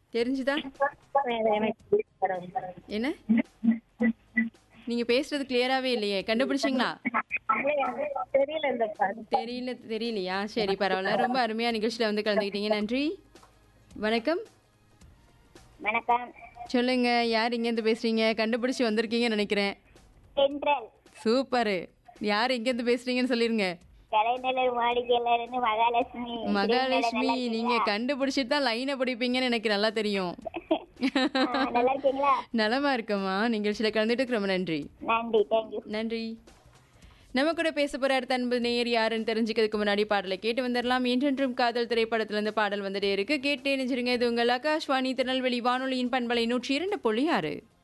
தெரிஞ்சுதா என்ன நீங்க பேசுறது கிளியராவே இல்லையே கண்டுபிடிச்சிங்களா தெரியல இந்த பாட்டு தெரியல தெரியலையா சரி பரவாயில்ல ரொம்ப அருமையா நிகழ்ச்சியில வந்து கலந்துக்கிட்டீங்க நன்றி வணக்கம் வணக்கம் சொல்லுங்க யார் இங்கேருந்து பேசுறீங்க கண்டுபிடிச்சு வந்திருக்கீங்கன்னு நினைக்கிறேன் சென்ட்ரல் சூப்பரு யார் எங்கேருந்து பேசுறீங்கன்னு சொல்லிருங்க கலைநல்லூர் மாளிகையில இருந்து மகாலட்சுமி மகாலட்சுமி நீங்க கண்டுபிடிச்சிட்டு தான் லைனை பிடிப்பீங்கன்னு எனக்கு நல்லா தெரியும் ஆ, நல்லா இருக்கீங்களா நலமா இருக்கம்மா நிகழ்ச்சியில கலந்துட்டு ரொம்ப நன்றி நன்றி தேங்க்யூ நன்றி நம்ம கூட பேச போற அடுத்த அன்பு நேயர் யாருன்னு தெரிஞ்சுக்கிறதுக்கு முன்னாடி பாடலை கேட்டு வந்துடலாம் என்றென்றும் காதல் திரைப்படத்துல இருந்து பாடல் வந்துட்டே இருக்கு கேட்டே நினைச்சிருங்க இது உங்கள் ஆகாஷ்வாணி திருநெல்வேலி வானொலியின் பண்பலை நூற்றி இரண்டு புள்ளி ஆறு